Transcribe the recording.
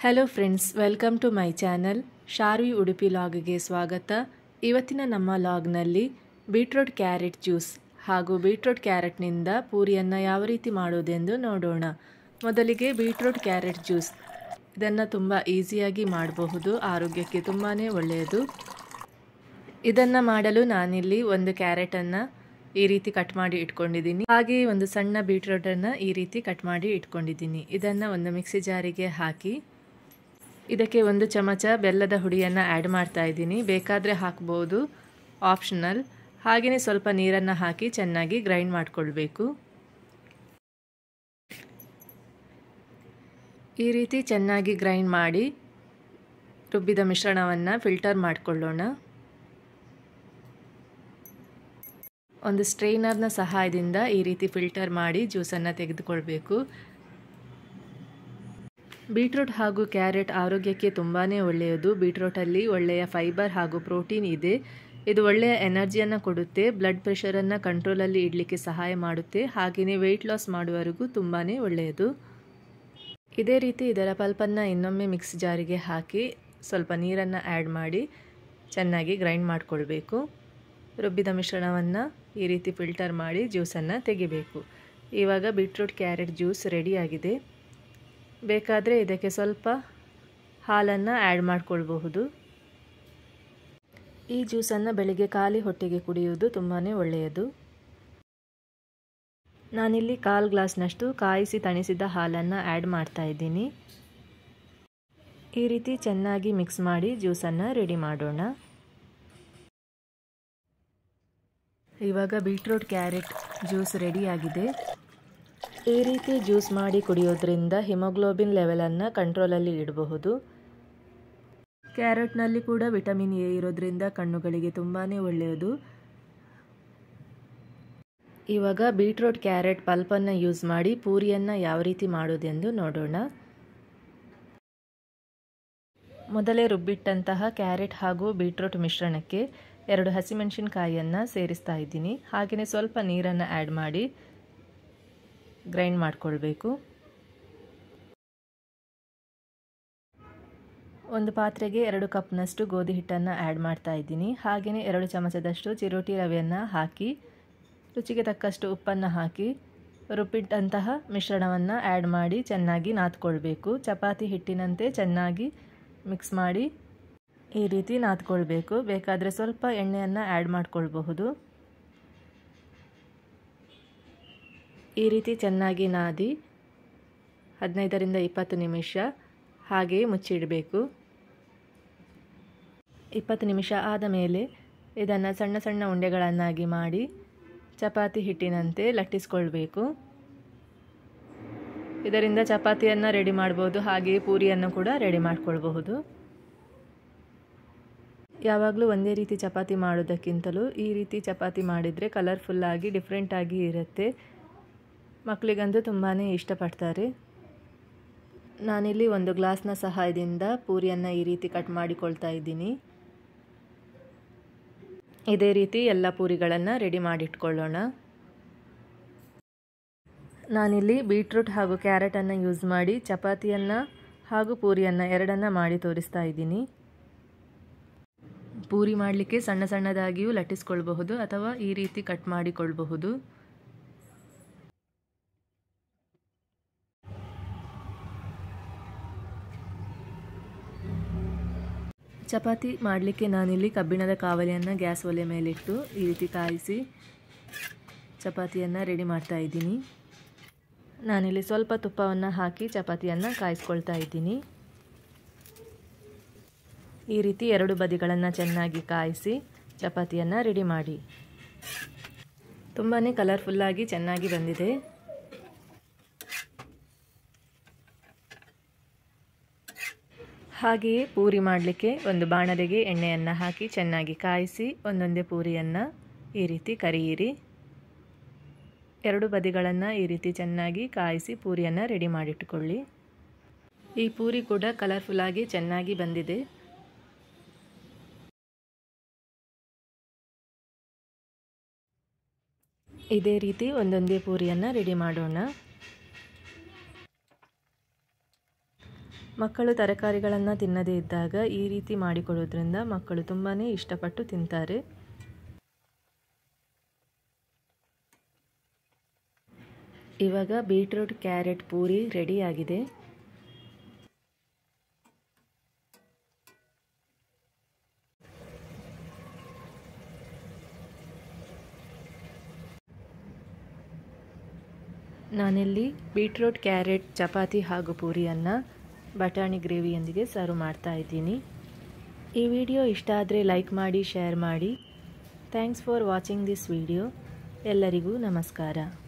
hello friends welcome to my channel Sharvi Udupi ಲಾಗ್ಗೆ ಸ್ವಾಗತ ಇವತ್ತಿನ ನಮ್ಮ ಲಾಗ್ನಲ್ಲಿ ಬೀಟ್ರೂಟ್ ಕ್ಯಾರೆಟ್ ಜ್ಯೂಸ್ ಹಾಗೂ ಬೀಟ್ರೂಟ್ ಕ್ಯಾರೆಟ್ನಿಂದ ಪೂರಿಯನ್ನು ಯಾವ ರೀತಿ ಮಾಡುವುದೆಂದು ನೋಡೋಣ ಮೊದಲಿಗೆ ಬೀಟ್ರೂಟ್ ಕ್ಯಾರೆಟ್ ಜ್ಯೂಸ್ ಇದನ್ನು ತುಂಬ ಈಸಿಯಾಗಿ ಮಾಡಬಹುದು ಆರೋಗ್ಯಕ್ಕೆ ತುಂಬಾ ಒಳ್ಳೆಯದು ಇದನ್ನು ಮಾಡಲು ನಾನಿಲ್ಲಿ ಒಂದು ಕ್ಯಾರೆಟನ್ನು ಈ ರೀತಿ ಕಟ್ ಮಾಡಿ ಇಟ್ಕೊಂಡಿದ್ದೀನಿ ಹಾಗೆ ಒಂದು ಸಣ್ಣ ಬೀಟ್ರೂಟನ್ನು ಈ ರೀತಿ ಕಟ್ ಮಾಡಿ ಇಟ್ಕೊಂಡಿದ್ದೀನಿ ಇದನ್ನು ಒಂದು ಮಿಕ್ಸಿ ಜಾರಿಗೆ ಹಾಕಿ ಇದಕ್ಕೆ ಒಂದು ಚಮಚ ಬೆಲ್ಲದ ಹುಡಿಯನ್ನು ಆ್ಯಡ್ ಮಾಡ್ತಾ ಇದ್ದೀನಿ ಬೇಕಾದರೆ ಹಾಕ್ಬೋದು ಆಪ್ಷನಲ್ ಹಾಗೆಯೇ ಸ್ವಲ್ಪ ನೀರನ್ನು ಹಾಕಿ ಚೆನ್ನಾಗಿ ಗ್ರೈಂಡ್ ಮಾಡಿಕೊಳ್ಬೇಕು ಈ ರೀತಿ ಚೆನ್ನಾಗಿ ಗ್ರೈಂಡ್ ಮಾಡಿ ರುಬ್ಬಿದ ಮಿಶ್ರಣವನ್ನು ಫಿಲ್ಟರ್ ಮಾಡಿಕೊಳ್ಳೋಣ ಒಂದು ಸ್ಟ್ರೈನರ್ನ ಸಹಾಯದಿಂದ ಈ ರೀತಿ ಫಿಲ್ಟರ್ ಮಾಡಿ ಜ್ಯೂಸನ್ನು ತೆಗೆದುಕೊಳ್ಬೇಕು ಬೀಟ್ರೂಟ್ ಹಾಗೂ ಕ್ಯಾರೆಟ್ ಆರೋಗ್ಯಕ್ಕೆ ತುಂಬಾ ಒಳ್ಳೆಯದು ಬೀಟ್ರೂಟಲ್ಲಿ ಒಳ್ಳೆಯ ಫೈಬರ್ ಹಾಗೂ ಪ್ರೋಟೀನ್ ಇದೆ ಇದು ಒಳ್ಳೆಯ ಎನರ್ಜಿಯನ್ನು ಕೊಡುತ್ತೆ ಬ್ಲಡ್ ಪ್ರೆಷರನ್ನು ಕಂಟ್ರೋಲಲ್ಲಿ ಇಡಲಿಕ್ಕೆ ಸಹಾಯ ಮಾಡುತ್ತೆ ಹಾಗೆಯೇ ವೆಯ್ಟ್ ಲಾಸ್ ಮಾಡುವವರೆಗೂ ತುಂಬಾ ಒಳ್ಳೆಯದು ಇದೇ ರೀತಿ ಇದರ ಪಲ್ಪನ್ನು ಇನ್ನೊಮ್ಮೆ ಮಿಕ್ಸ್ ಜಾರಿಗೆ ಹಾಕಿ ಸ್ವಲ್ಪ ನೀರನ್ನು ಆ್ಯಡ್ ಮಾಡಿ ಚೆನ್ನಾಗಿ ಗ್ರೈಂಡ್ ಮಾಡಿಕೊಳ್ಬೇಕು ರುಬ್ಬಿದ ಮಿಶ್ರಣವನ್ನು ಈ ರೀತಿ ಫಿಲ್ಟರ್ ಮಾಡಿ ಜ್ಯೂಸನ್ನು ತೆಗಿಬೇಕು ಇವಾಗ ಬೀಟ್ರೂಟ್ ಕ್ಯಾರೆಟ್ ಜ್ಯೂಸ್ ರೆಡಿಯಾಗಿದೆ ಬೇಕಾದರೆ ಇದಕ್ಕೆ ಸ್ವಲ್ಪ ಹಾಲನ್ನು ಆ್ಯಡ್ ಮಾಡಿಕೊಳ್ಬಹುದು ಈ ಜ್ಯೂಸನ್ನು ಬೆಳಿಗ್ಗೆ ಖಾಲಿ ಹೊಟ್ಟೆಗೆ ಕುಡಿಯುವುದು ತುಂಬಾ ಒಳ್ಳೆಯದು ನಾನಿಲ್ಲಿ ಕಾಲು ಗ್ಲಾಸ್ನಷ್ಟು ಕಾಯಿಸಿ ತಣಿಸಿದ ಹಾಲನ್ನು ಆ್ಯಡ್ ಮಾಡ್ತಾ ಇದ್ದೀನಿ ಈ ರೀತಿ ಚೆನ್ನಾಗಿ ಮಿಕ್ಸ್ ಮಾಡಿ ಜ್ಯೂಸನ್ನು ರೆಡಿ ಮಾಡೋಣ ಇವಾಗ ಬೀಟ್ರೂಟ್ ಕ್ಯಾರೆಟ್ ಜ್ಯೂಸ್ ರೆಡಿಯಾಗಿದೆ ಈ ರೀತಿ ಜ್ಯೂಸ್ ಮಾಡಿ ಕುಡಿಯೋದ್ರಿಂದ ಹಿಮೋಗ್ಲೋಬಿನ್ ಲೆವೆಲನ್ನು ಕಂಟ್ರೋಲಲ್ಲಿ ಇಡಬಹುದು ಕ್ಯಾರೆಟ್ನಲ್ಲಿ ಕೂಡ ವಿಟಮಿನ್ ಎ ಇರೋದ್ರಿಂದ ಕಣ್ಣುಗಳಿಗೆ ತುಂಬಾ ಒಳ್ಳೆಯದು ಇವಾಗ ಬೀಟ್ರೂಟ್ ಕ್ಯಾರೆಟ್ ಪಲ್ಪನ್ನು ಯೂಸ್ ಮಾಡಿ ಪೂರಿಯನ್ನು ಯಾವ ರೀತಿ ಮಾಡೋದೆಂದು ನೋಡೋಣ ಮೊದಲೇ ರುಬ್ಬಿಟ್ಟಂತಹ ಕ್ಯಾರೆಟ್ ಹಾಗೂ ಬೀಟ್ರೂಟ್ ಮಿಶ್ರಣಕ್ಕೆ ಎರಡು ಹಸಿಮೆಣಸಿನ್ಕಾಯಿಯನ್ನು ಸೇರಿಸ್ತಾ ಇದ್ದೀನಿ ಹಾಗೆಯೇ ಸ್ವಲ್ಪ ನೀರನ್ನು ಆ್ಯಡ್ ಮಾಡಿ ಗ್ರೈಂಡ್ ಮಾಡಿಕೊಳ್ಬೇಕು ಒಂದು ಪಾತ್ರೆಗೆ ಎರಡು ಕಪ್ನಷ್ಟು ಗೋಧಿ ಹಿಟ್ಟನ್ನು ಆ್ಯಡ್ ಮಾಡ್ತಾ ಇದ್ದೀನಿ ಹಾಗೆಯೇ ಎರಡು ಚಮಚದಷ್ಟು ಚಿರೋಟಿ ರವೆಯನ್ನು ಹಾಕಿ ರುಚಿಗೆ ತಕ್ಕಷ್ಟು ಉಪ್ಪನ್ನು ಹಾಕಿ ರುಬ್ಬಿಟ್ಟಂತಹ ಮಿಶ್ರಣವನ್ನು ಆ್ಯಡ್ ಮಾಡಿ ಚೆನ್ನಾಗಿ ನಾದ್ಕೊಳ್ಬೇಕು ಚಪಾತಿ ಹಿಟ್ಟಿನಂತೆ ಚೆನ್ನಾಗಿ ಮಿಕ್ಸ್ ಮಾಡಿ ಈ ರೀತಿ ನಾದ್ಕೊಳ್ಬೇಕು ಬೇಕಾದರೆ ಸ್ವಲ್ಪ ಎಣ್ಣೆಯನ್ನು ಆ್ಯಡ್ ಮಾಡಿಕೊಳ್ಬಹುದು ಈ ರೀತಿ ಚೆನ್ನಾಗಿ ನಾದಿ ಹದಿನೈದರಿಂದ ಇಪ್ಪತ್ತು ನಿಮಿಷ ಹಾಗೆಯೇ ಮುಚ್ಚಿಡಬೇಕು ಇಪ್ಪತ್ತು ನಿಮಿಷ ಆದ ಮೇಲೆ ಇದನ್ನು ಸಣ್ಣ ಸಣ್ಣ ಉಂಡೆಗಳನ್ನಾಗಿ ಮಾಡಿ ಚಪಾತಿ ಹಿಟ್ಟಿನಂತೆ ಲಟ್ಟಿಸ್ಕೊಳ್ಬೇಕು ಇದರಿಂದ ಚಪಾತಿಯನ್ನು ರೆಡಿ ಮಾಡ್ಬೋದು ಹಾಗೆಯೇ ಪೂರಿಯನ್ನು ಕೂಡ ರೆಡಿ ಮಾಡ್ಕೊಳ್ಬಹುದು ಯಾವಾಗಲೂ ಒಂದೇ ರೀತಿ ಚಪಾತಿ ಮಾಡೋದಕ್ಕಿಂತಲೂ ಈ ರೀತಿ ಚಪಾತಿ ಮಾಡಿದರೆ ಕಲರ್ಫುಲ್ಲಾಗಿ ಡಿಫ್ರೆಂಟಾಗಿ ಇರುತ್ತೆ ಮಕ್ಕಳಿಗಂತೂ ತುಂಬಾ ಇಷ್ಟಪಡ್ತಾರೆ ನಾನಿಲ್ಲಿ ಒಂದು ಗ್ಲಾಸ್ನ ಸಹಾಯದಿಂದ ಪೂರಿಯನ್ನು ಈ ರೀತಿ ಕಟ್ ಮಾಡಿಕೊಳ್ತಾ ಇದ್ದೀನಿ ಇದೇ ರೀತಿ ಎಲ್ಲ ಪೂರಿಗಳನ್ನು ರೆಡಿ ಮಾಡಿಟ್ಕೊಳ್ಳೋಣ ನಾನಿಲ್ಲಿ ಬೀಟ್ರೂಟ್ ಹಾಗೂ ಕ್ಯಾರೆಟನ್ನು ಯೂಸ್ ಮಾಡಿ ಚಪಾತಿಯನ್ನು ಹಾಗೂ ಪೂರಿಯನ್ನು ಎರಡನ್ನು ಮಾಡಿ ತೋರಿಸ್ತಾ ಇದ್ದೀನಿ ಪೂರಿ ಮಾಡಲಿಕ್ಕೆ ಸಣ್ಣ ಸಣ್ಣದಾಗಿಯೂ ಲಟ್ಟಿಸ್ಕೊಳ್ಬಹುದು ಅಥವಾ ಈ ರೀತಿ ಕಟ್ ಮಾಡಿಕೊಳ್ಬಹುದು ಚಪಾತಿ ಮಾಡಲಿಕ್ಕೆ ನಾನಿಲ್ಲಿ ಕಬ್ಬಿಣದ ಕಾವಲಿಯನ್ನು ಗ್ಯಾಸ್ ಒಲೆ ಮೇಲಿಟ್ಟು ಈ ರೀತಿ ಕಾಯಿಸಿ ಚಪಾತಿಯನ್ನು ರೆಡಿ ಮಾಡ್ತಾ ಇದ್ದೀನಿ ನಾನಿಲ್ಲಿ ಸ್ವಲ್ಪ ತುಪ್ಪವನ್ನು ಹಾಕಿ ಚಪಾತಿಯನ್ನು ಕಾಯಿಸ್ಕೊಳ್ತಾ ಇದ್ದೀನಿ ಈ ರೀತಿ ಎರಡು ಬದಿಗಳನ್ನು ಚೆನ್ನಾಗಿ ಕಾಯಿಸಿ ಚಪಾತಿಯನ್ನು ರೆಡಿ ಮಾಡಿ ತುಂಬಾ ಕಲರ್ಫುಲ್ಲಾಗಿ ಚೆನ್ನಾಗಿ ಬಂದಿದೆ ಹಾಗೆಯೇ ಪೂರಿ ಮಾಡಲಿಕ್ಕೆ ಒಂದು ಬಾಣಲೆಗೆ ಎಣ್ಣೆಯನ್ನು ಹಾಕಿ ಚೆನ್ನಾಗಿ ಕಾಯಿಸಿ ಒಂದೊಂದೇ ಪೂರಿಯನ್ನು ಈ ರೀತಿ ಕರಿಯಿರಿ ಎರಡು ಬದಿಗಳನ್ನು ಈ ರೀತಿ ಚೆನ್ನಾಗಿ ಕಾಯಿಸಿ ಪೂರಿಯನ್ನು ರೆಡಿ ಮಾಡಿಟ್ಟುಕೊಳ್ಳಿ ಈ ಪೂರಿ ಕೂಡ ಕಲರ್ಫುಲ್ಲಾಗಿ ಚೆನ್ನಾಗಿ ಬಂದಿದೆ ಇದೇ ರೀತಿ ಒಂದೊಂದೇ ಪೂರಿಯನ್ನು ರೆಡಿ ಮಾಡೋಣ ಮಕ್ಕಳು ತರಕಾರಿಗಳನ್ನು ತಿನ್ನದೇ ಇದ್ದಾಗ ಈ ರೀತಿ ಮಾಡಿಕೊಡೋದ್ರಿಂದ ಮಕ್ಕಳು ತುಂಬಾ ಇಷ್ಟಪಟ್ಟು ತಿಂತಾರೆ ಇವಾಗ ಬೀಟ್ರೂಟ್ ಕ್ಯಾರೆಟ್ ಪೂರಿ ರೆಡಿಯಾಗಿದೆ ನಾನಿಲ್ಲಿ ಬೀಟ್ರೂಟ್ ಕ್ಯಾರೆಟ್ ಚಪಾತಿ ಹಾಗೂ ಪೂರಿಯನ್ನು ಬಟಾಣಿ ಗ್ರೇವಿಯೊಂದಿಗೆ ಸರ್ವ್ ಮಾಡ್ತಾ ಇದ್ದೀನಿ ಈ ವಿಡಿಯೋ ಇಷ್ಟ ಆದರೆ ಲೈಕ್ ಮಾಡಿ ಶೇರ್ ಮಾಡಿ thanks for watching this video ಎಲ್ಲರಿಗೂ ನಮಸ್ಕಾರ